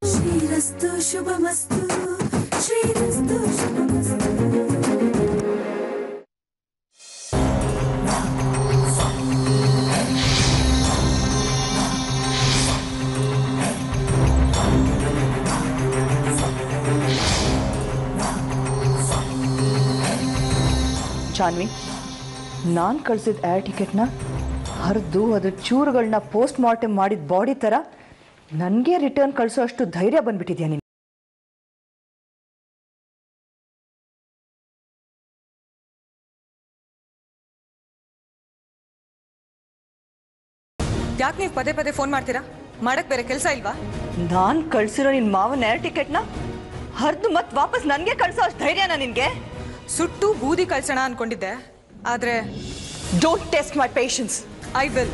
ಶ್ರೀರಸ್ತು ಶುಭಮಸ್ತು ಶ್ರೀರಸ್ತು ಶುಭಮಸ್ತು ಜಾನ್ವಿ ನಾನು ಕಳ್ಸಿದ ಏರ್ ಟಿಕೆಟ್ನ ಹರಿದು ಅದ್ರ ಚೂರುಗಳನ್ನ ಪೋಸ್ಟ್ ಮಾರ್ಟಮ್ ಮಾಡಿದ ಬಾಡಿ ಥರ ನನಗೆ ರಿಟರ್ನ್ ಕಳಿಸೋ ಅಷ್ಟು ಧೈರ್ಯ ಬಂದ್ಬಿಟ್ಟಿದ್ಯಾ ನೀನು ಯಾಕೆ ನೀವು ಪದೇ ಪದೇ ಫೋನ್ ಮಾಡ್ತೀರಾ ಮಾಡಕ್ ಬೇರೆ ಕೆಲಸ ಇಲ್ವಾ ನಾನು ಕಳ್ಸಿರೋ ನಿನ್ನ ಮಾವನ ಏರ್ ಟಿಕೆಟ್ನ ಹರಿದು ಮತ್ತೆ ವಾಪಸ್ ನನಗೆ ಕಳಿಸೋ ಅಷ್ಟು ಧೈರ್ಯನಾ ನಿನಗೆ ಸುಟ್ಟು ಬೂದಿ ಕಳ್ಸೋಣ ಅನ್ಕೊಂಡಿದ್ದೆ ಆದ್ರೆ don't test my patience I will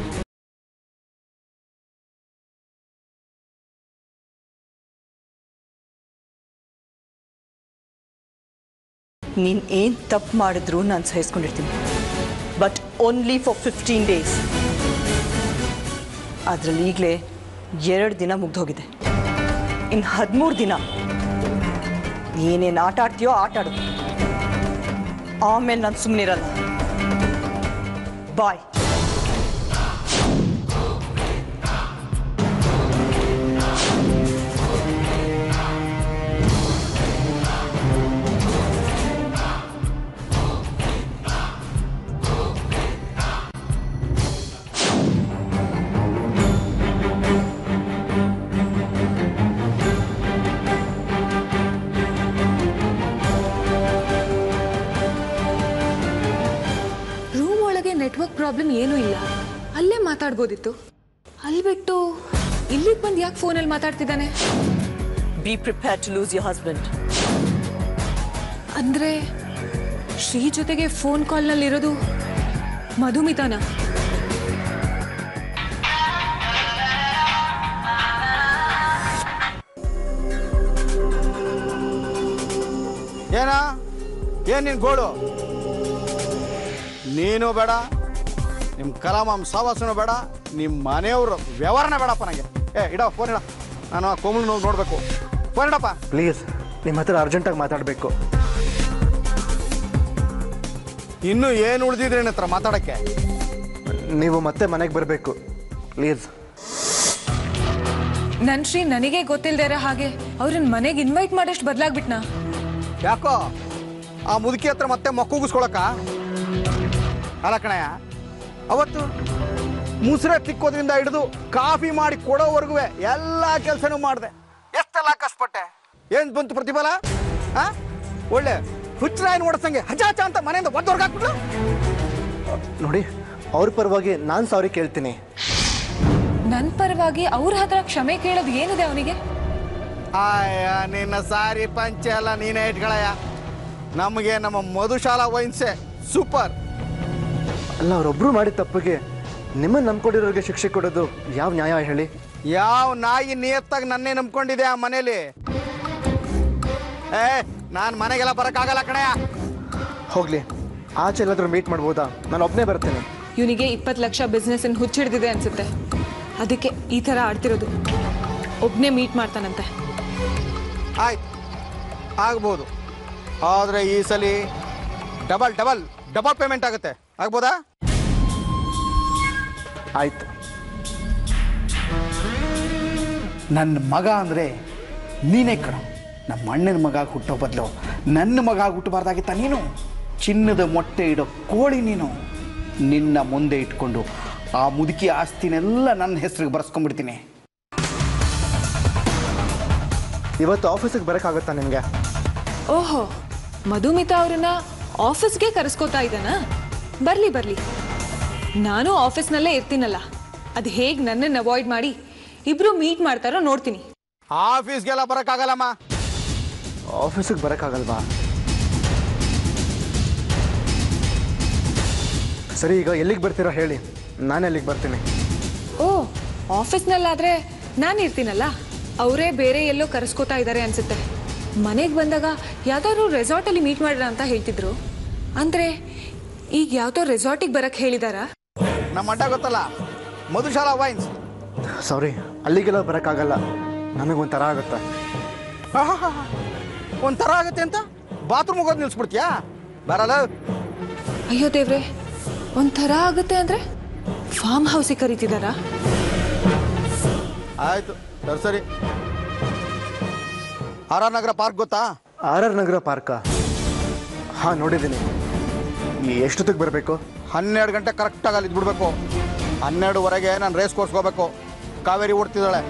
ನೀನು ಏನು ತಪ್ಪು ಮಾಡಿದ್ರು ನಾನು ಸಹಿಸ್ಕೊಂಡಿರ್ತೀನಿ but only for fifteen days ಅದರಲ್ಲಿ ಈಗಲೇ ಎರಡು ದಿನ ಮುಗ್ದೋಗಿದೆ ಇನ್ನು ಹದಿಮೂರು ದಿನ ಏನೇನು ಆಟ ಆಡ್ತೀಯೋ ಆಟ ಆಡು ಆಮೇಲೆ ನಾನು ಸುಮ್ಮನಿರಲ್ಲ ಬಾಯ್ ರೂಮ್ ಒಳಗೆ ನೆಟ್ವರ್ಕ್ ಪ್ರಾಬ್ಲಮ್ ಏನೂ ಇಲ್ಲ ಅಲ್ಲೇ ಮಾತಾಡ್ಬೋದಿತ್ತು ಅಲ್ಲಿ ಬಿಟ್ಟು ಇಲ್ಲಿಗೆ ಬಂದು ಯಾಕೆ ಫೋನಲ್ಲಿ ಮಾತಾಡ್ತಿದ್ದಾನೆ be prepare to lose your husband ಅಂದ್ರೆ ಶ್ರೀ ಜೊತೆಗೆ ಫೋನ್ ಕಾಲ್ನಲ್ಲಿ ಇರೋದು ಮಧುಮಿತಾನ ಏನ ಏನ್ ನಿನ್ ಗೋಳು ನೀನು ಬೇಡ ನಿಮ್ಮ ಕಲಾಮಂ ಸಾವಾಸನೂ ಬೇಡ ನಿಮ್ಮ ಮನೆಯವ್ರ ವ್ಯವಹಾರನೇ ಬೇಡಪ್ಪ ನನಗೆ ಏ ಇಡ ಫೋನ್ ಇಡ ನಾನು ಆ ಕೋಮಲ್ ನೋವು ನೋಡಬೇಕು ಫೋನ್ ಇಡಪ್ಪ ಪ್ಲೀಸ್ ನಿಮ್ಮ ಹತ್ರ ಅರ್ಜೆಂಟಾಗಿ ಮಾತಾಡಬೇಕು ಇನ್ನೂ ಏನು ಉಳಿದಿದ್ರಿ ನನ್ನ ಹತ್ರ ಮಾತಾಡಕ್ಕೆ ನೀವು ಮತ್ತೆ ಮನೆಗೆ ಬರಬೇಕು ಪ್ಲೀಸ್ ನನ್ ಶ್ರೀ ನನಗೆ ಗೊತ್ತಿಲ್ದೇ ಇರೋ ಹಾಗೆ ಅವ್ರನ್ನ ಮನೆಗೆ ಇನ್ವೈಟ್ ಮಾಡಷ್ಟು ಬದಲಾಗ್ಬಿಟ್ನಾ ಯಾಕೋ ಆ ಮುದುಕಿ ಹತ್ರ ಮತ್ತೆ ಮಕ್ಕೂಗಿಸ್ಕೊಳಕ ಅಲ್ಲ ಕಣಯ್ಯ ಅವತ್ತು ಮುಸುರೆ ತಿಕ್ಕೋದ್ರಿಂದ ಹಿಡಿದು ಕಾಫಿ ಮಾಡಿ ಕೊಡೋವರೆಗೂ ಎಲ್ಲ ಕೆಲಸನೂ ಮಾಡಿದೆ ಎಷ್ಟೆಲ್ಲ ಕಷ್ಟಪಟ್ಟೆ ಏನು ಬಂತು ಪ್ರತಿಫಲ ಆ ಒಳ್ಳೆ ಹುಚ್ಚರಾಯನ್ ಓಡಿಸಂಗೆ ಹಜಾಚ ಅಂತ ಮನೆಯಿಂದ ಒದ್ದವ್ರಿಗೆ ಹಾಕ್ಬಿಟ್ಲು ನೋಡಿ ಅವ್ರ ಪರವಾಗಿ ನಾನು ಸಾರಿ ಕೇಳ್ತೀನಿ ನನ್ ಪರವಾಗಿ ಅವ್ರ ಹತ್ರ ಕ್ಷಮೆ ಕೇಳೋದು ಏನಿದೆ ಅವನಿಗೆ ಆಯ ನಿನ್ನ ಸಾರಿ ಪಂಚೆ ಎಲ್ಲ ನೀನೇ ಇಟ್ಗಳಯ್ಯ ನಮಗೆ ನಮ್ಮ ಮಧುಶಾಲಾ ವೈನ್ಸೆ ಸೂಪರ್ ಅಲ್ಲ ಅವರೊಬ್ಬರು ಮಾಡಿದ ತಪ್ಪಿಗೆ ನಿಮ್ಮನ್ನು ನಂಬ್ಕೊಂಡಿರೋರಿಗೆ ಶಿಕ್ಷೆ ಕೊಡೋದು ಯಾವ ನ್ಯಾಯ ಹೇಳಿ ಯಾವ ನಾಯಿ ನಿಯತ್ತಾಗಿ ನನ್ನೇ ನಂಬ್ಕೊಂಡಿದೆ ಆ ಮನೇಲಿ ಏ ನಾನು ಮನೆಗೆಲ್ಲ ಬರಕ್ಕಾಗಲ್ಲ ಕಣಯ್ಯ ಹೋಗ್ಲಿ ಆಚೆ ಎಲ್ಲಾದ್ರೂ ಮೀಟ್ ಮಾಡ್ಬೋದಾ ನಾನು ಒಬ್ಬನೇ ಬರ್ತೇನೆ ಇವನಿಗೆ ಇಪ್ಪತ್ತು ಲಕ್ಷ ಬಿಸ್ನೆಸ್ ಹುಚ್ಚಿಡ್ದಿದೆ ಅನ್ಸುತ್ತೆ ಅದಕ್ಕೆ ಈ ಥರ ಆಡ್ತಿರೋದು ಒಬ್ನೇ ಮೀಟ್ ಮಾಡ್ತಾನಂತೆ ಆಯ್ತು ಆಗ್ಬೋದು ಆದರೆ ಈ ಸಲ ಡಬಲ್ ಡಬಲ್ ಡಬಲ್ ಪೇಮೆಂಟ್ ಆಗುತ್ತೆ ಆಗ್ಬೋದಾ ಆಯ್ತು ನನ್ನ ಮಗ ಅಂದರೆ ನೀನೇ ಕಣ ನಮ್ಮ ಅಣ್ಣನ ಮಗ ಹುಟ್ಟೋ ಬದಲು ನನ್ನ ಮಗ ಹುಟ್ಟಬಾರ್ದಾಗಿತ್ತ ನೀನು ಚಿನ್ನದ ಮೊಟ್ಟೆ ಇಡೋ ಕೋಳಿ ನೀನು ನಿನ್ನ ಮುಂದೆ ಇಟ್ಕೊಂಡು ಆ ಮುದುಕಿ ಆಸ್ತಿನೆಲ್ಲ ನನ್ನ ಹೆಸರಿಗೆ ಬರ್ಸ್ಕೊಂಡ್ಬಿಡ್ತೀನಿ ಇವತ್ತು ಆಫೀಸಿಗೆ ಬರೋಕ್ಕಾಗುತ್ತಾ ನಿಮಗೆ ಓಹೋ ಮಧುಮಿತಾ ಅವ್ರನ್ನ ಆಫೀಸ್ಗೆ ಕರೆಸ್ಕೋತಾ ಇದ್ದಾನಾ ಬರ್ಲಿ ಬರ್ಲಿ ನಾನು ಆಫೀಸ್ನಲ್ಲೇ ಇರ್ತೀನಲ್ಲ ಅದು ಹೇಗೆ ನನ್ನನ್ನು ಅವಾಯ್ಡ್ ಮಾಡಿ ಇಬ್ರು ಮೀಟ್ ಮಾಡ್ತಾರೋ ನೋಡ್ತೀನಿ ಆಫೀಸ್ಗೆಲ್ಲ ಬರೋಕ್ಕಾಗಲ್ಲಮ್ಮ ಆಫೀಸಿಗೆ ಬರೋಕ್ಕಾಗಲ್ವಾ ಸರಿ ಈಗ ಎಲ್ಲಿಗೆ ಬರ್ತೀರೋ ಹೇಳಿ ನಾನು ಎಲ್ಲಿಗೆ ಬರ್ತೀನಿ ಓ ಆಫೀಸ್ನಲ್ಲಾದ್ರೆ ನಾನು ಇರ್ತೀನಲ್ಲ ಅವರೇ ಬೇರೆ ಎಲ್ಲೋ ಕರೆಸ್ಕೋತಾ ಇದ್ದಾರೆ ಅನ್ಸುತ್ತೆ ಮನೆಗೆ ಬಂದಾಗ ಯಾವ್ದಾದ್ರು ರೆಸಾರ್ಟಲ್ಲಿ ಮೀಟ್ ಮಾಡೋಣ ಅಂತ ಹೇಳ್ತಿದ್ರು ಅಂದ್ರೆ ಈಗ ಯಾವ್ದೋ ರೆಸಾರ್ಟಿಗೆ ಬರಕ್ಕೆ ಹೇಳಿದಾರಾ ನಮ್ಮ ಅಡ್ಡ ಗೊತ್ತಲ್ಲ ಮಧುಶಾಲಾ ವೈನ್ಸ್ ಸಾರಿ ಅಲ್ಲಿಗೆಲ್ಲ ಬರೋಕ್ಕಾಗಲ್ಲ ನನಗೊಂಥರ ಆಗುತ್ತೆ ಒಂಥರ ಆಗತ್ತೆ ಅಂತ ಬಾತ್ರೂಮ್ ಹೋಗೋದು ನಿಲ್ಸ್ಬಿಡ್ತೀಯಾ ಬರಲ್ಲ ಅಯ್ಯೋ ದೇವ್ರೆ ಒಂಥರ ಆಗುತ್ತೆ ಅಂದ್ರೆ ಫಾರ್ಮ್ ಹೌಸಿಗೆ ಕರೀತಿದಾರಾ ಆಯ್ತು ಸರಿ ಸರಿ ಆರ್ ಆರ್ ನಗರ ಪಾರ್ಕ್ ಗೊತ್ತಾ ಆರ್ ಆರ್ ನಗರ ಪಾರ್ಕ ಹಾಂ ನೋಡಿದ್ದೀನಿ ಎಷ್ಟೊತ್ತಿಗೆ ಬರಬೇಕು ಹನ್ನೆರಡು ಗಂಟೆ ಕರೆಕ್ಟಾಗಿ ಅಲ್ಲಿ ಬಿಡಬೇಕು ಹನ್ನೆರಡುವರೆಗೆ ನಾನು ರೇಸ್ ಕೋರ್ಸ್ ಹೋಗ್ಬೇಕು ಕಾವೇರಿ ಓಡ್ತಿದ್ದಾಳೆ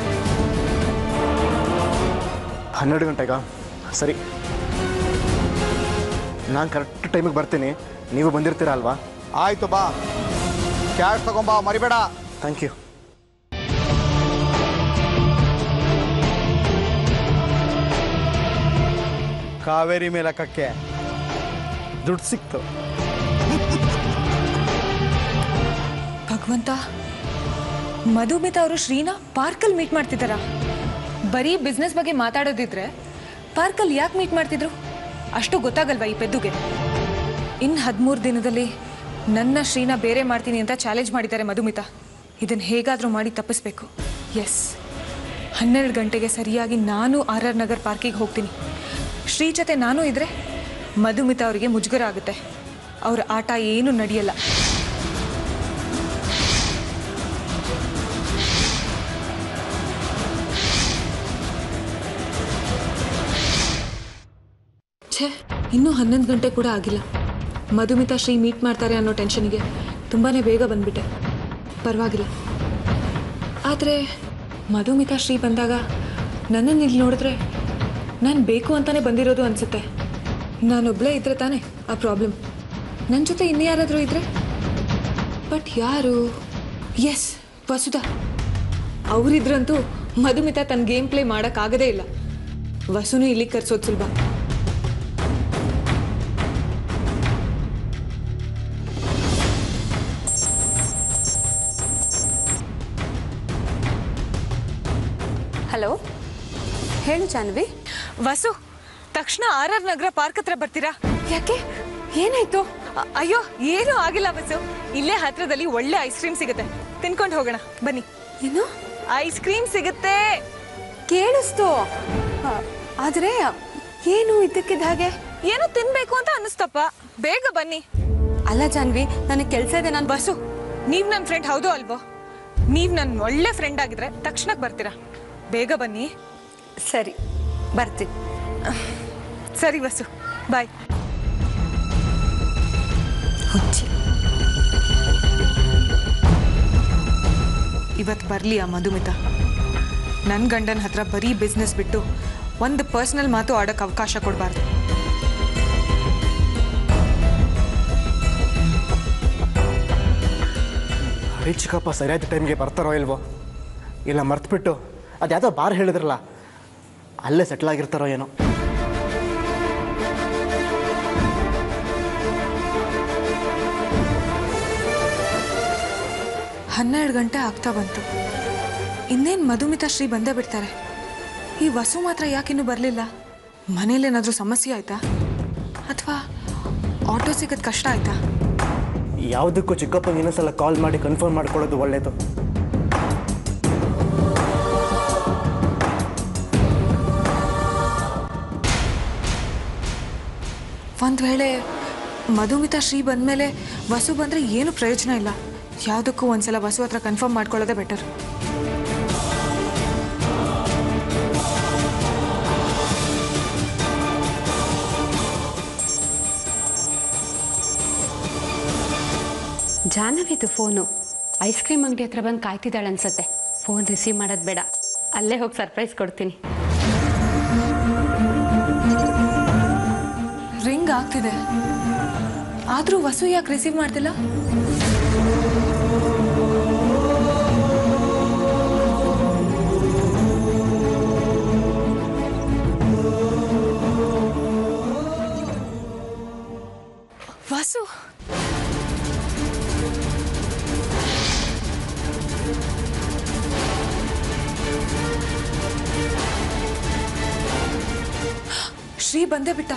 ಹನ್ನೆರಡು ಗಂಟೆಗ ಸರಿ ನಾನು ಕರೆಕ್ಟ್ ಟೈಮಿಗೆ ಬರ್ತೀನಿ ನೀವು ಬಂದಿರ್ತೀರಾ ಅಲ್ವಾ ಆಯ್ತು ಬಾ ಕ್ಯಾಶ್ ತಗೊಂಬಾ ಮರಿಬೇಡ ಥ್ಯಾಂಕ್ ಯು ಕಾವೇರಿ ಮೇಲಕ್ಕಕ್ಕೆ ದುಡ್ಡು ಸಿಕ್ತು ಭಗವಂತ ಮಧುಮಿತಾ ಅವರು ಶ್ರೀನಾ ಪಾರ್ಕಲ್ಲಿ ಮೀಟ್ ಮಾಡ್ತಿದ್ದಾರ ಬರೀ ಬಿಸ್ನೆಸ್ ಬಗ್ಗೆ ಮಾತಾಡೋದಿದ್ರೆ ಪಾರ್ಕಲ್ಲಿ ಯಾಕೆ ಮೀಟ್ ಮಾಡ್ತಿದ್ರು ಅಷ್ಟು ಗೊತ್ತಾಗಲ್ವಾ ಈ ಪೆದ್ದುಗೆ ಇನ್ನು ಹದಿಮೂರು ದಿನದಲ್ಲಿ ನನ್ನ ಶ್ರೀನಾ ಬೇರೆ ಮಾಡ್ತೀನಿ ಅಂತ ಚಾಲೆಂಜ್ ಮಾಡಿದ್ದಾರೆ ಮಧುಮಿತಾ ಇದನ್ನು ಹೇಗಾದರೂ ಮಾಡಿ ತಪ್ಪಿಸ್ಬೇಕು ಎಸ್ ಹನ್ನೆರಡು ಗಂಟೆಗೆ ಸರಿಯಾಗಿ ನಾನು ಆರ್ ಆರ್ ನಗರ್ ಪಾರ್ಕಿಗೆ ಹೋಗ್ತೀನಿ ಶ್ರೀ ಜೊತೆ ನಾನು ಇದ್ರೆ ಮಧುಮಿತಾ ಅವರಿಗೆ ಮುಜುಗರ ಆಗುತ್ತೆ ಅವ್ರ ಆಟ ಏನೂ ನಡೆಯಲ್ಲ ಛೇ ಇನ್ನೂ ಹನ್ನೊಂದು ಗಂಟೆ ಕೂಡ ಆಗಿಲ್ಲ ಮಧುಮಿತಾ ಶ್ರೀ ಮೀಟ್ ಮಾಡ್ತಾರೆ ಅನ್ನೋ ಟೆನ್ಷನ್ಗೆ ತುಂಬಾ ಬೇಗ ಬಂದ್ಬಿಟ್ಟೆ ಪರವಾಗಿಲ್ಲ ಆದರೆ ಮಧುಮಿತಾ ಶ್ರೀ ಬಂದಾಗ ನನ್ನನ್ನು ಇಲ್ಲಿ ನೋಡಿದ್ರೆ ನಾನು ಬೇಕು ಅಂತಾನೆ ಬಂದಿರೋದು ಅನಿಸುತ್ತೆ ನಾನೊಬ್ಬಳೇ ಇದ್ರೆ ತಾನೇ ಆ ಪ್ರಾಬ್ಲಮ್ ನನ್ನ ಜೊತೆ ಇನ್ನೂ ಯಾರಾದರೂ ಇದ್ರೆ ಬಟ್ ಯಾರು ಎಸ್ ವಸುಧಾ ಅವರಿದ್ರಂತೂ ಮಧುಮಿತಾ ತನ್ನ ಗೇಮ್ ಪ್ಲೇ ಮಾಡೋಕ್ಕಾಗದೇ ಇಲ್ಲ ವಸುನು ಇಲ್ಲಿಗೆ ಕರ್ಸೋದು ಸುಲಭ ಹಲೋ ಹೇಳು ಜಾನ್ವಿ ವಸು ತಕ್ಷಣ ಆರ್ ಆರ್ ನಗರ ಪಾರ್ಕ್ ಹತ್ರ ಬರ್ತೀರಾ ಯಾಕೆ ಏನಾಯ್ತು ಅ- ಅಯ್ಯೋ ಏನೂ ಆಗಿಲ್ಲ ವಸು ಇಲ್ಲೇ ಹತ್ರದಲ್ಲಿ ಒಳ್ಳೆ ಐಸ್ ಕ್ರೀಮ್ ಸಿಗುತ್ತೆ ತಿನ್ಕೊಂಡು ಹೋಗೋಣ ಬನ್ನಿ ಏನು ಐಸ್ ಕ್ರೀಮ್ ಸಿಗುತ್ತೆ ಕೇಳಿಸ್ತು ಆ, ಆದ್ರೆ ಏನು ಇದ್ದಕ್ಕಿದ್ದ ಹಾಗೆ ಏನೋ ತಿನ್ಬೇಕು ಅಂತ ಅನ್ನಿಸ್ತಪ್ಪ ಬೇಗ ಬನ್ನಿ ಅಲ್ಲ ಜಾನ್ವಿ ನನಗೆ ಕೆಲಸ ಇದೆ ನಾನು ವಸು ನೀವ್ ನನ್ನ ಫ್ರೆಂಡ್ ಹೌದು ಅಲ್ವೋ ನೀವ್ ನನ್ನ ಒಳ್ಳೆ ಫ್ರೆಂಡ್ ಆಗಿದ್ರೆ ತಕ್ಷಣಕ್ಕೆ ಬರ್ತೀರಾ ಬೇಗ ಬನ್ನಿ ಸರಿ ಬರ್ತೀನಿ ಸರಿ ವಸು ಬಾಯ್ ಹುಚ್ಚಿ ಇವತ್ತು ಬರಲಿ ಆ ಮಧುಮಿತಾ ನನ್ನ ಗಂಡನ ಹತ್ರ ಬರೀ ಬಿಸ್ನೆಸ್ ಬಿಟ್ಟು ಒಂದು ಪರ್ಸ್ನಲ್ ಮಾತು ಆಡೋಕ್ಕೆ ಅವಕಾಶ ಕೊಡಬಾರ್ದು ಹರಿ ಚಿಕ್ಕಪ್ಪ ಸರಿಯಾದ ಟೈಮ್ಗೆ ಬರ್ತಾರೋ ಇಲ್ವೋ ಇಲ್ಲ ಮರ್ತ್ಬಿಟ್ಟು ಅದ್ಯಾವುದೋ ಬಾರ್ ಹೇಳಿದ್ರಲ್ಲ ಅಲ್ಲೇ ಸೆಟ್ಲ್ ಆಗಿರ್ತಾರೋ ಏನೋ ಹನ್ನೆರಡು ಗಂಟೆ ಆಗ್ತಾ ಬಂತು ಇನ್ನೇನು ಮಧುಮಿತಾ ಶ್ರೀ ಬಂದೇ ಬಿಡ್ತಾರೆ ಈ ವಸು ಮಾತ್ರ ಯಾಕಿನ್ನೂ ಬರಲಿಲ್ಲ ಮನೇಲೇನಾದರೂ ಸಮಸ್ಯೆ ಆಯ್ತಾ ಅಥವಾ ಆಟೋ ಸಿಗೋದು ಕಷ್ಟ ಆಯ್ತಾ ಯಾವುದಕ್ಕೂ ಚಿಕ್ಕಪ್ಪಂಗೆ ಇನ್ನೊಂದ್ಸಲ ಕಾಲ್ ಮಾಡಿ ಕನ್ಫರ್ಮ್ ಮಾಡ್ಕೊಳ್ಳೋದು ಒಳ್ಳೆಯದು ಒಂದು ವೇಳೆ ಮಧುಮಿತಾ ಶ್ರೀ ಬಂದಮೇಲೆ ವಸು ಬಂದರೆ ಏನು ಪ್ರಯೋಜನ ಇಲ್ಲ ಯಾವುದಕ್ಕೂ ಒಂದ್ಸಲ ವಸು ಹತ್ರ ಕನ್ಫರ್ಮ್ ಮಾಡ್ಕೊಳ್ಳೋದೇ ಬೆಟರ್ ಜಾಹ್ನವಿದು ಫೋನು ಐಸ್ ಕ್ರೀಮ್ ಅಂಗಡಿ ಹತ್ರ ಬಂದು ಕಾಯ್ತಿದ್ದಾಳೆ ಅನ್ಸತ್ತೆ ಫೋನ್ ರಿಸೀವ್ ಮಾಡೋದು ಬೇಡ ಅಲ್ಲೇ ಹೋಗಿ ಸರ್ಪ್ರೈಸ್ ಕೊಡ್ತೀನಿ ರಿಂಗ್ ಆಗ್ತಿದೆ ಆದರೂ ವಸು ಯಾಕೆ ರಿಸೀವ್ ಮಾಡ್ತಿಲ್ಲ ವಸು ಶ್ರೀ ಬಂದೇ ಬಿಟ್ಟ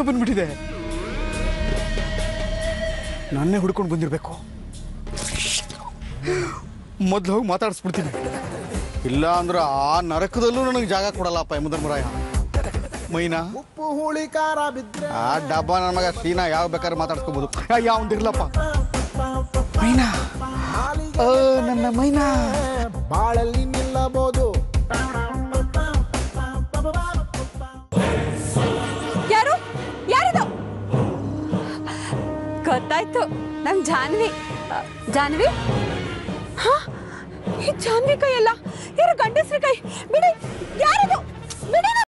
ನೀವೇ ಬಂದ್ಬಿಟ್ಟಿದೆ ನನ್ನೇ ಹುಡ್ಕೊಂಡು ಬಂದಿರಬೇಕು ಮೊದಲು ಹೋಗಿ ಮಾತಾಡಿಸ್ಬಿಡ್ತೀನಿ ಇಲ್ಲ ಅಂದ್ರೆ ಆ ನರಕದಲ್ಲೂ ನನಗೆ ಜಾಗ ಕೊಡಲ್ಲಪ್ಪ ಯಮಧರ್ಮರಾಯ ಮೈನಾ ಉಪ್ಪು ಹುಳಿ ಖಾರ ಬಿದ್ರೆ ಆ ಡಬ್ಬ ನನ್ನ ಮಗ ಸೀನಾ ಯಾವ ಬೇಕಾದ್ರೆ ಮಾತಾಡ್ಸ್ಕೋಬೋದು ಯಾವಂದಿರ್ಲಪ್ಪ ಮೈನಾ ಆ, ನನ್ನ ಮೈನಾ ಬಾಳಲ್ಲಿ ನಿಲ್ಲಬಹುದು ಯಾರು ಯಾರಿದು ಗೊತ್ತಾಯ್ತು ನಮ್ ಜಾನ್ವಿ ಅ, ಜಾನ್ವಿ ಹಾ ಈ ಜಾನ್ವಿ ಕೈ ಅಲ್ಲ ಯಾರು ಗಂಡಸ್ರ ಕೈ ಬಿಡಿ ಯಾರಿದು ಬಿಡಿ ನನ್-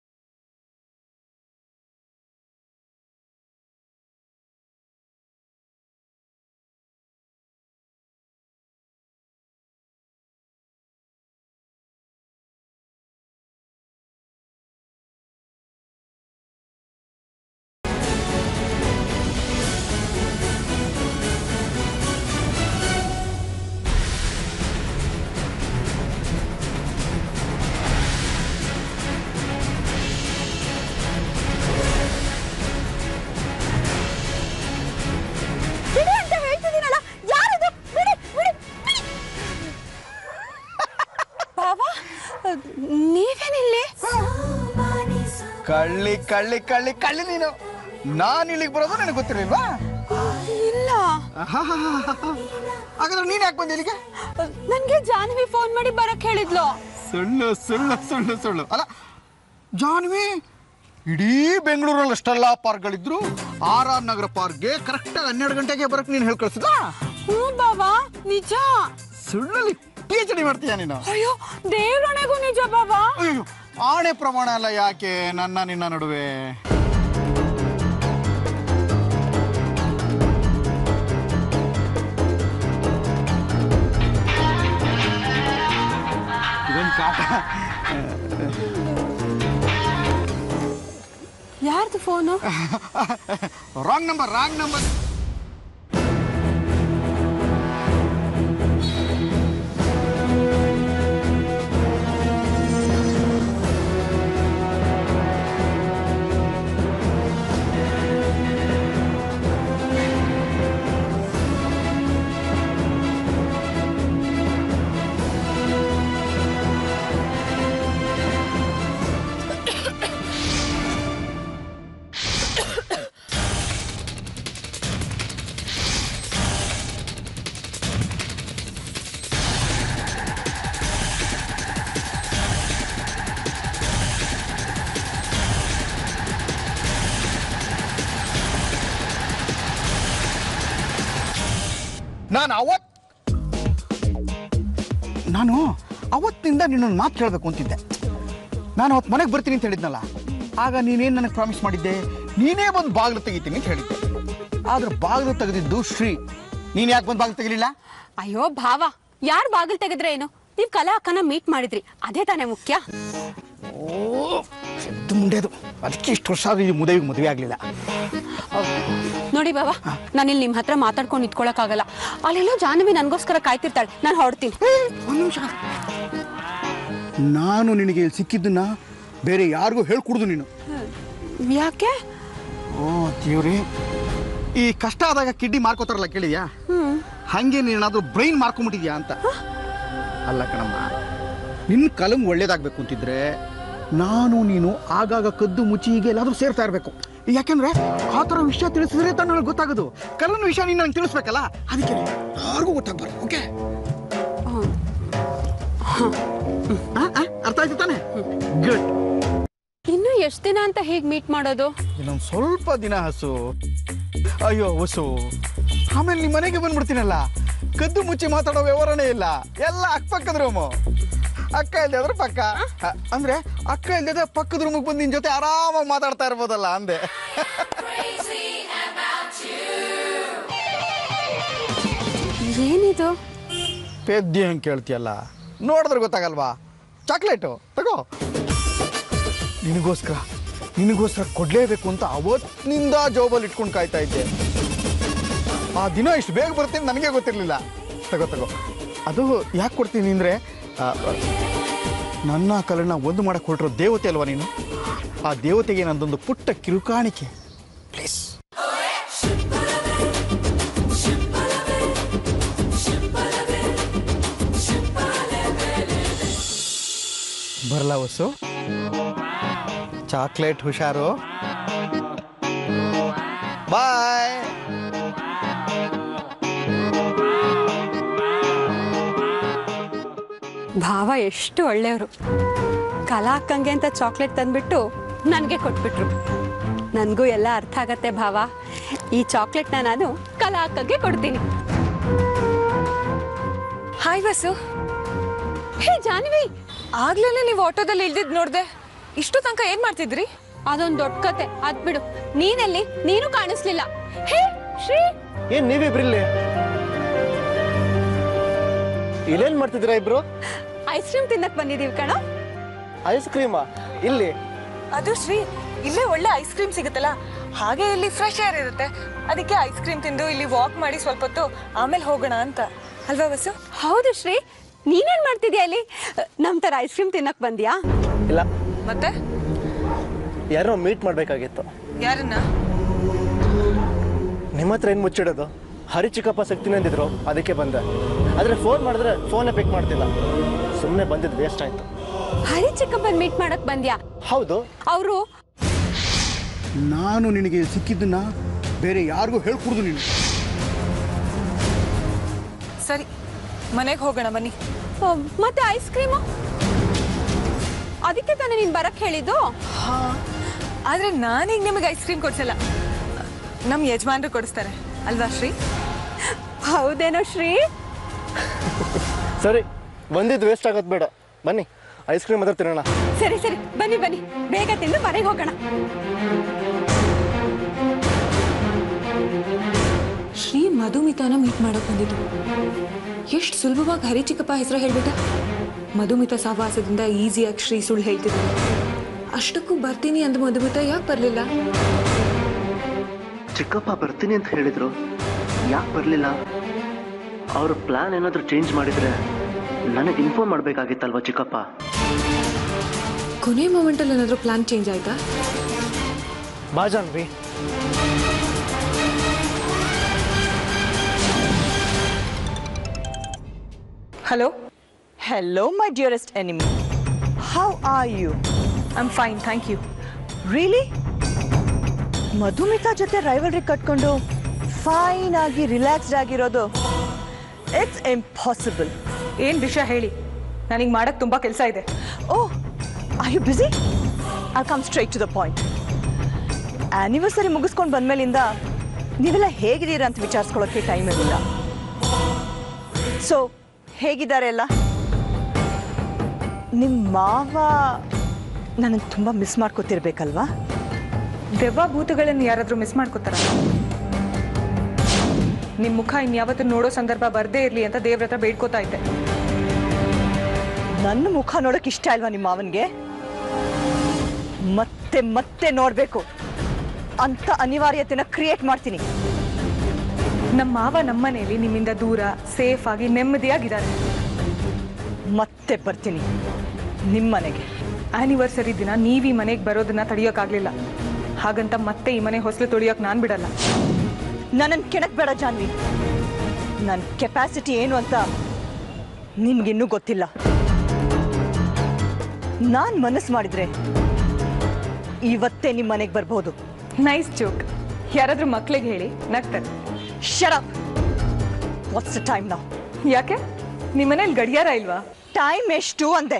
ಬಿಡಿ ಅಂತ ಹೇಳ್ತಿದ್ದೀನಲ್ಲ ಯಾರಿದು ಬಿಡಿ ಬಿಡಿ ಬಿಡಿ. ಬಾಬಾ ನೀವೇನಿಲ್ಲಿ ಕಳ್ಳಿ ಕಳ್ಳಿ ಕಳ್ಳಿ ಕಳ್ಳಿ ನೀನು ನಾನು ಇಲ್ಲಿಗೆ ಬರೋದು ನನಗೆ ಗೊತ್ತಿರಲಿಲ್ವಾ ಇಲ್ಲ ಹಾಗಾದ್ರೆ ನೀನು ಯಾಕೆ ಬಂದೆ ಇಲ್ಲಿಗೆ ನನ್ಗೆ ಜಾನ್ವಿ ಫೋನ್ ಮಾಡಿ ಬರಕ್ ಹೇಳಿದ್ಲು ಸುಳ್ಳು ಸುಳ್ಳು ಸುಳ್ಳು ಸುಳ್ಳು ಅಲ್ಲ ಜಾನ್ವಿ ಇಡೀ ಬೆಂಗಳೂರಲ್ಲಿ ಅಷ್ಟೆಲ್ಲ ಪಾರ್ಕ್ಗಳಿದ್ರು ಆರ್ ಆರ್ ನಗರ ಪಾರ್ಕ್ಗೆ ಕರೆಕ್ಟಾಗಿ ಹನ್ನೆರಡು ಗಂಟೆಗೆ ಬರಕ್ಕೆ ನೀನು ಹೇಳಿ ಕಳಿಸಿದ ಹ್ಞೂ ಬಾಬಾ ನಿಜ ಸುಳ್ಳಲ್ಲಿ ಪಿ ಎಚ್ ಡಿ ಮಾಡ್ತೀಯ ನೀನು ಅಯ್ಯೋ ದೇವ್ರೊಣಗೂ ನಿಜ ಬಾಬಾ ಅಯ್ಯೋ ಆಣೆ ಪ್ರಮಾಣ ಅಲ್ಲ ಯಾಕೆ ನನ್ನ ನಿನ್ನ ನಡುವೆ ಇದೊಂದು ಕಾಟ ಯಾರ್ದು phone wrong number wrong number ನಾನು ಅವತ್ ನಾನು ಅವತ್ತಿನಿಂದ ನಿನ್ನೊಂದು ಮಾತು ಕೇಳಬೇಕು ಅಂತಿದ್ದೆ ನಾನು ಅವತ್ತು ಮನೆಗೆ ಬರ್ತೀನಿ ಅಂತ ಹೇಳಿದ್ನಲ್ಲ ಆಗ ನೀನೇನು ನನಗೆ ಪ್ರಾಮಿಸ್ ಮಾಡಿದ್ದೆ ನೀನೇ ಬಂದು ಬಾಗಿಲು ತೆಗಿತೀನಿ ಅಂತ ಹೇಳಿದ್ದೆ ಆದ್ರೆ ಬಾಗಿಲು ತೆಗೆದಿದ್ದು ಶ್ರೀ ನೀನು ಯಾಕೆ ಬಂದು ಬಾಗಿಲು ತೆಗಿಲಿಲ್ಲ ಅಯ್ಯೋ ಭಾವ ಯಾರು ಬಾಗಿಲು ತೆಗೆದ್ರೆ ಏನು ನೀವ್ ಕಲಾ ಅಕ್ಕನ ಮೀಟ್ ಮಾಡಿದ್ರಿ ಅದೇ ತಾನೇ ಮುಖ್ಯ ಓ ಎದ್ದು ಮುಂಡೆದು ಅದಕ್ಕೆ ಇಷ್ಟು ವರ್ಷ ಆದ್ರೂ ಈ ಮದುವೆಗೆ ಮದುವೆ ಆಗಲಿಲ್ಲ ನೋಡಿ ಬಾಬಾ ನಾನು ಇಲ್ಲಿ ನಿಮ್ ಹತ್ರ ಮಾತಾಡ್ಕೊಂಡು ನಿಂತ್ಕೊಳಕ್ಕಾಗಲ್ಲ ಅಲ್ಲೆಲ್ಲೋ ಜಾಹ್ನವಿ ನನ್ಗೋಸ್ಕರ ಕಾಯ್ತಿರ್ತಾಳೆ ನಾನು ಹೊರಡ್ತೀನಿ ಒಂದು ನಿಮಿಷ ನಾನು ನಿನಗೆ ಇಲ್ಲಿ ಸಿಕ್ಕಿದ್ದನ್ನ ಬೇರೆ ಯಾರಿಗೂ ಹೇಳ್ಕೊಡುದು ನೀನು ಯಾಕೆ ಓ ದೇವ್ರಿ ಈ ಕಷ್ಟ ಆದಾಗ ಕಿಡ್ನಿ ಮಾರ್ಕೋತಾರಲ್ಲ ಕೇಳಿದ್ಯಾ ಹಂಗೆ ನೀನಾದ್ರೂ ಬ್ರೈನ್ ಮಾರ್ಕೊಂಬಿಟ್ಟಿದ್ಯಾ ಅಂತ ಅಲ್ಲ ಕಣಮ್ಮ ನಿನ್ನ ಕಲಂಗ್ ಒಳ್ಳೇದಾಗಬೇಕು ಅಂತಿದ್ರೆ ನಾನು ನೀನು ಆಗಾಗ ಕದ್ದು ಮುಚ್ಚಿ ಹೀಗೆ ಎಲ್ಲಾದ್ರೂ ಸೇರ್ತಾ ಇರಬೇಕು ಯಾಕೆಂದ್ರೆ ಆ ಥರ ವಿಷಯ ತಿಳಿಸಿದ್ರೆ ತಾನು ನನಗೆ ಗೊತ್ತಾಗೋದು ಕಲನ್ ವಿಷಯ ನೀನು ನಂಗೆ ತಿಳಿಸ್ಬೇಕಲ್ಲ ಅದಕ್ಕೆ ಯಾರಿಗೂ ಗೊತ್ತಾಗ್ಬಾರ್ದು ಓಕೆ ಅರ್ಥ ಆಯ್ತು ತಾನೆ ಗುಡ್ ಇನ್ನು ಎಷ್ಟು ದಿನ ಅಂತ ಹೇಗ್ ಮೀಟ್ ಮಾಡೋದು ಇನ್ನೊಂದು ಸ್ವಲ್ಪ ದಿನ ಹಸು ಅಯ್ಯೋ ಹೊಸು ಆಮೇಲೆ ನಿಮ್ಮ ಮನೆಗೆ ಬಂದ್ಬಿಡ್ತೀನಲ್ಲ ಕದ್ದು ಮುಚ್ಚಿ ಮಾತಾಡೋ ವ್ಯವಹಾರನೇ ಇಲ್ಲ ಎಲ್ಲ ಅಕ್ಕಪಕ್ಕದ ರೂಮು ಅಕ್ಕ ಇಲ್ದಿದ್ರೆ ಪಕ್ಕ ಅ- ಅಂದ್ರೆ ಅಕ್ಕ ಇಲ್ದಿದ್ರೆ ಪಕ್ಕದ ರೂಮಿಗೆ ಬಂದು ನಿನ್ ಜೊತೆ ಆರಾಮಾಗಿ ಮಾತಾಡ್ತಾ ಇರ್ಬೋದಲ್ಲ ಅಂದೆ ಏನಿದು ಪೆದ್ದಿ ಹಂಗೆ ಕೇಳ್ತೀಯಲ್ಲ ನೋಡಿದ್ರೆ ಗೊತ್ತಾಗಲ್ವಾ ಚಾಕ್ಲೇಟು ತಗೋ ನಿನಗೋಸ್ಕರ ನಿನಗೋಸ್ಕರ ಕೊಡ್ಲೇಬೇಕು ಅಂತ ಅವತ್ತಿನಿಂದ ಜೋಬಲ್ಲಿ ಇಟ್ಕೊಂಡು ಕಾಯ್ತಾ ಇದ್ದೆ ಆ ದಿನ ಇಷ್ಟು ಬೇಗ ಬರ್ತೀನಿ ನನಗೆ ಗೊತ್ತಿರಲಿಲ್ಲ ತಗೋ ತಗೋ ಅದು ಯಾಕೆ ಕೊಡ್ತೀನಿ ಅಂದರೆ ನನ್ನ ಕಲನ್ನ ಒಂದು ಮಾಡಕ್ಕೆ ಹೊರಟಿರೋ ದೇವತೆ ಅಲ್ವಾ ನೀನು ಆ ದೇವತೆಗೆ ನಂದೊಂದು ಪುಟ್ಟ ಕಿರುಕಾಣಿಕೆ ಬರಲ್ಲ ವಸು ಚಾಕ್ಲೇಟ್ ಹುಷಾರು ಬಾಯ್ ಭಾವ ಎಷ್ಟು ಒಳ್ಳೆಯವರು ಕಲಾ ಅಕ್ಕಂಗೆ ಅಂತ ಚಾಕ್ಲೇಟ್ ತಂದ್ಬಿಟ್ಟು ನನಗೆ ಕೊಟ್ಬಿಟ್ರು ನನಗೂ ಎಲ್ಲ ಅರ್ಥ ಆಗತ್ತೆ ಭಾವ ಈ ಚಾಕ್ಲೇಟ್ನ ನಾನು ಕಲಾ ಅಕ್ಕಂಗೆ ಕೊಡ್ತೀನಿ ಹಾಯ್ ಬಸ್ಸು ಹೇ ಜಾನ್ವಿ ಆಗ್ಲೇ ನೀವು ಆಟೋದಲ್ಲಿ ಇಳ್ದಿದ್ ನೋಡ್ದೆ ಇಷ್ಟು ತನಕ ಏನ್ ಮಾಡ್ತಿದ್ರಿ ಅದೊಂದು ದೊಡ್ಡ ಕತೆ ಅದ್ ಬಿಡು ನೀನೆಲ್ಲಿ ನೀನು ಕಾಣಿಸ್ಲಿಲ್ಲ ಹೇ ಶ್ರೀ ಏನು ನೀವಿಬ್ರಿಲ್ಲಿ ಇಲ್ಲೇನು ಮಾಡ್ತಿದ್ದೀರಾ ಇಬ್ರು ಐಸ್ ಕ್ರೀಮ್ ತಿನ್ನಕ್ ಬಂದಿದೀವಿ ಕಣೋ ಐಸ್ ಕ್ರೀಮಾ ಇಲ್ಲಿ ಅದು ಶ್ರೀ ಇಲ್ಲೇ ಒಳ್ಳೆ ಐಸ್ ಕ್ರೀಮ್ ಸಿಗುತ್ತಲ್ಲ ಹಾಗೆ ಇಲ್ಲಿ ಫ್ರೆಶ್ ಏರ್ ಇರುತ್ತೆ ಅದಕ್ಕೆ ಐಸ್ ಕ್ರೀಮ್ ತಿಂದು ಇಲ್ಲಿ ವಾಕ್ ಮಾಡಿ ಸ್ವಲ್ಪ ಹೊತ್ತು ಆಮೇಲೆ ಹೋಗೋಣ ಅಂತ ಅಲ್ವಾ ಬಸ್ಸು ಹೌದು ಶ್ರೀ ನೀನೇನ್ ಮಾಡ್ತಿದ್ಯಾ ಇಲ್ಲಿ ನಮ್ ತರ ಐಸ್ ಕ್ರೀಮ್ ತಿನ್ನಕ್ ಬಂದ್ಯಾ ಇಲ್ಲ ಮತ್ತೆ ಯಾರೋ ಮೀಟ್ ಮಾಡಬೇಕಾಗಿತ್ತು ಯಾರನ್ನ ನಿಮ್ಮ ಹತ್ರ ಏನು ಮುಚ್ಚಿಡೋದು ಹರಿ ಚಿಕ್ಕಪ್ಪ ಸಿಗ್ತೀನಿ ಅಂದಿದ್ರು ಅದಕ್ಕೆ ಬಂದೆ ಆದರೆ ಫೋನ್ ಮಾಡಿದ್ರೆ ಫೋನೇ ಪಿಕ್ ಮಾಡ್ತಿಲ್ಲ ಸುಮ್ಮನೆ ಬಂದಿದ್ದು ವೇಸ್ಟ್ ಆಯಿತು ಹರಿ ಚಿಕ್ಕಪ್ಪನ್ ಮೀಟ್ ಮಾಡಕ್ ಬಂದ್ಯಾ ಹೌದು ಅವರು ನಾನು ನಿನಗೆ ಸಿಕ್ಕಿದ್ದನ್ನ ಬೇರೆ ಯಾರಿಗೂ ಹೇಳ್ಕೊಡ್ದು ನೀನು ಸರಿ ಮನೆಗೆ ಹೋಗೋಣ ಬನ್ನಿ ಮತ್ತೆ ಐಸ್ ಕ್ರೀಮು ಅದಕ್ಕೆ ತಾನೇ ನೀನ್ ಬರಕ್ ಹೇಳಿದ್ದು ಹಾ ಆದ್ರೆ ನಾನೀಗ ನಿಮಗೆ ಐಸ್ ಕ್ರೀಮ್ ಕೊಡ್ಸಲ್ಲ ನಮ್ಮ ಯಜಮಾನ್ರು ಕೊಡಿಸ್ತಾರೆ ಅಲ್ವಾ ಶ್ರೀ ಹೌದೇನೋ ಶ್ರೀ ಸರಿ ಬಂದಿದ್ದು ವೇಸ್ಟ್ ಆಗೋದು ಬೇಡ ಬನ್ನಿ ಐಸ್ ಕ್ರೀಮ್ ಮಾತ್ರ ತಿನ್ನೋಣ ಸರಿ ಸರಿ ಬನ್ನಿ ಬನ್ನಿ ಬೇಗ ತಿಂದು ಮನೆಗೆ ಹೋಗೋಣ ಶ್ರೀ ಮಧುಮಿತಾನ ಮೀಟ್ ಮಾಡಕ್ ಬಂದಿದ್ದು ಎಷ್ಟು ಸುಲಭವಾಗಿ ಹರಿ ಚಿಕ್ಕಪ್ಪ ಹೆಸರು ಹೇಳ್ಬಿಟ್ಟ ಮಧುಮಿತ ಸಹವಾಸದಿಂದ ಈಸಿಯಾಗಿ ಶ್ರೀ ಸುಳ್ಳು ಹೇಳ್ತಿದ್ದ ಅಷ್ಟಕ್ಕೂ ಬರ್ತೀನಿ ಅಂದ ಮಧುಮಿತ ಯಾಕೆ ಬರಲಿಲ್ಲ ಚಿಕ್ಕಪ್ಪ ಬರ್ತೀನಿ ಅಂತ ಹೇಳಿದ್ರು ಯಾಕೆ ಬರಲಿಲ್ಲ ಅವ್ರ ಪ್ಲಾನ್ ಏನಾದರೂ ಚೇಂಜ್ ಮಾಡಿದ್ರೆ ನನಗೆ ಇನ್ಫಾರ್ಮ್ ಮಾಡಬೇಕಾಗಿತ್ತಲ್ವ ಚಿಕ್ಕಪ್ಪ ಕೊನೆ ಮೂಮೆಂಟಲ್ಲಿ ಏನಾದರೂ ಪ್ಲಾನ್ ಚೇಂಜ್ ಆಯ್ತಾ ಬಾ Janvi hello Hello, my dearest enemy. How are you? I am fine thank you really Madhumita ಜೊತೆ ರೈವಲ್ರಿ ಕಟ್ಕೊಂಡು ಫೈನ್ ಆಗಿ ರಿಲ್ಯಾಕ್ಸ್ಡ್ ಆಗಿರೋದು ಇಟ್ಸ್ ಇಂಪಾಸಿಬಲ್ ಏನು ವಿಷಯ ಹೇಳಿ ನನಗೆ ಮಾಡಕ್ಕೆ ತುಂಬ ಕೆಲಸ ಇದೆ oh I you busy I come straight to the point anniversary ಮುಗಿಸ್ಕೊಂಡು ಬಂದ್ಮೇಲಿಂದ ನೀವೆಲ್ಲ ಹೇಗಿದ್ದೀರಾ ಅಂತ ವಿಚಾರಿಸ್ಕೊಳ್ಳೋಕ್ಕೆ ಟೈಮ್ ಇರಲಿಲ್ಲ ಸೊ ಹೇಗಿದ್ದಾರೆ ಎಲ್ಲ ನಿಮ್ಮ ಮಾವ ನನಗೆ ತುಂಬ ಮಿಸ್ ಮಾಡ್ಕೋತಿರ್ಬೇಕಲ್ವಾ ದೆವ್ವ ಭೂತಗಳನ್ನು ಯಾರಾದರೂ ಮಿಸ್ ಮಾಡ್ಕೋತಾರ ನಿಮ್ಮ ಮುಖ ಇನ್ಯಾವತ್ತೂ ನೋಡೋ ಸಂದರ್ಭ ಬರದೇ ಇರಲಿ ಅಂತ ದೇವ್ರ ಹತ್ರ ಬೇಡ್ಕೋತಾ ಇದ್ದೆ ನನ್ನ ಮುಖ ನೋಡೋಕೆ ಇಷ್ಟ ಅಲ್ವಾ ನಿಮ್ಮ ಮಾವನಿಗೆ ಮತ್ತೆ ಮತ್ತೆ ನೋಡಬೇಕು ಅಂತ ಅನಿವಾರ್ಯತೆನ ಕ್ರಿಯೇಟ್ ಮಾಡ್ತೀನಿ ನಮ್ಮ ಮಾವ ನಮ್ಮನೇಲಿ ನಿಮ್ಮಿಂದ ದೂರ ಸೇಫ್ ಆಗಿ ನೆಮ್ಮದಿಯಾಗಿದ್ದಾರೆ ಮತ್ತೆ ಬರ್ತೀನಿ ನಿಮ್ಮ ಮನೆಗೆ ಆನಿವರ್ಸರಿ ದಿನ ನೀವು ಈ ಮನೆಗೆ ಬರೋದನ್ನ ತಡೆಯೋಕ್ಕಾಗಲಿಲ್ಲ ಹಾಗಂತ ಮತ್ತೆ ಈ ಮನೆ ಹೊಸಲು ತೊಳಿಯೋಕೆ ನಾನು ಬಿಡಲ್ಲ ನನ್ನನ್ನು ಕೆಣಕ್ ಬೇಡ ಜಾನ್ವಿ ನನ್ನ ಕೆಪಾಸಿಟಿ ಏನು ಅಂತ ನಿಮ್ಗಿನ್ನೂ ಗೊತ್ತಿಲ್ಲ ನಾನು ಮನಸ್ಸು ಮಾಡಿದ್ರೆ ಇವತ್ತೇ ನಿಮ್ಮ ಮನೆಗೆ ಬರ್ಬೋದು ನೈಸ್ ಜೋಕ್ ಯಾರಾದ್ರೂ ಮಕ್ಳಿಗೆ ಹೇಳಿ ನಗ್ತಾರೆ ಶರಪ್ ವಾಟ್ಸ್ ದ ಟೈಮ್ ನಾವು ಯಾಕೆ ನಿಮ್ಮ ಮನೇಲಿ ಗಡಿಯಾರ ಇಲ್ವಾ ಟೈಮ್ ಎಷ್ಟು ಅಂದೆ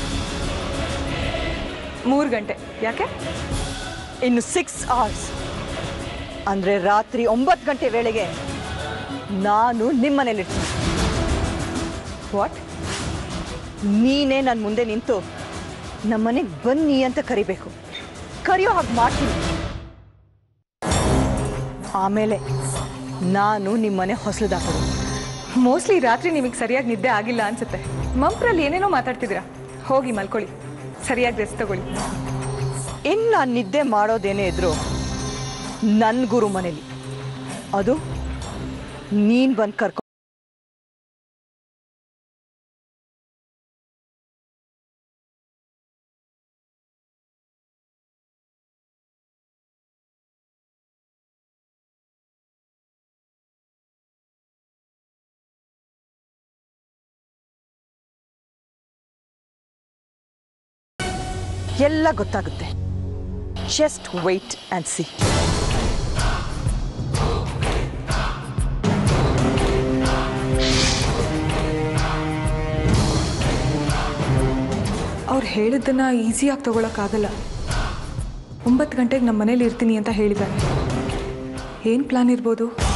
ಮೂರು ಗಂಟೆ ಯಾಕೆ ಇನ್ನು ಸಿಕ್ಸ್ ಅವರ್ಸ್ ಅಂದರೆ ರಾತ್ರಿ ಒಂಬತ್ತು ಗಂಟೆ ವೇಳೆಗೆ ನಾನು ನಿಮ್ಮ ಮನೇಲಿರ್ತೀನಿ ವಾಟ್ ನೀನೇ ನನ್ನ ಮುಂದೆ ನಿಂತು ನಮ್ಮ ಮನೆಗೆ ಬನ್ನಿ ಅಂತ ಕರಿಬೇಕು ಕರೆಯೋ ಹಾಗೆ ಮಾಡ್ತೀನಿ ಆಮೇಲೆ ನಾನು ನಿಮ್ಮ ಮನೆ ಹೊಸದಾಕೋದು ಮೋಸ್ಟ್ಲಿ ರಾತ್ರಿ ನಿಮಗೆ ಸರಿಯಾಗಿ ನಿದ್ದೆ ಆಗಿಲ್ಲ ಅನ್ಸುತ್ತೆ ಮಂಪ್ರಲ್ಲಿ ಏನೇನೋ ಮಾತಾಡ್ತಿದ್ದೀರಾ ಹೋಗಿ ಮಲ್ಕೊಳ್ಳಿ ಸರಿಯಾಗಿ ರೆಸ್ಟ್ ತಗೊಳ್ಳಿ ಇನ್ನು ನಾನು ನಿದ್ದೆ ಮಾಡೋದೇನೇ ಇದ್ರು ನನ್ನ ಗುರು ಮನೇಲಿ ಅದು ನೀನು ಬಂದು ಕರ್ಕೊ ಎಲ್ಲ ಗೊತ್ತಾಗುತ್ತೆ ಜಸ್ಟ್ ವೆಯ್ಟ್ ಆ್ಯಂಡ್ ಸಿ ಅವ್ರು ಹೇಳಿದ್ದನ್ನ ಈಸಿಯಾಗಿ ತಗೊಳಕ್ಕಾಗಲ್ಲ ಒಂಬತ್ತು ಗಂಟೆಗೆ ನಮ್ಮ ಮನೇಲಿ ಇರ್ತೀನಿ ಅಂತ ಹೇಳಿದ್ದಾರೆ ಏನು ಪ್ಲಾನ್ ಇರ್ಬೋದು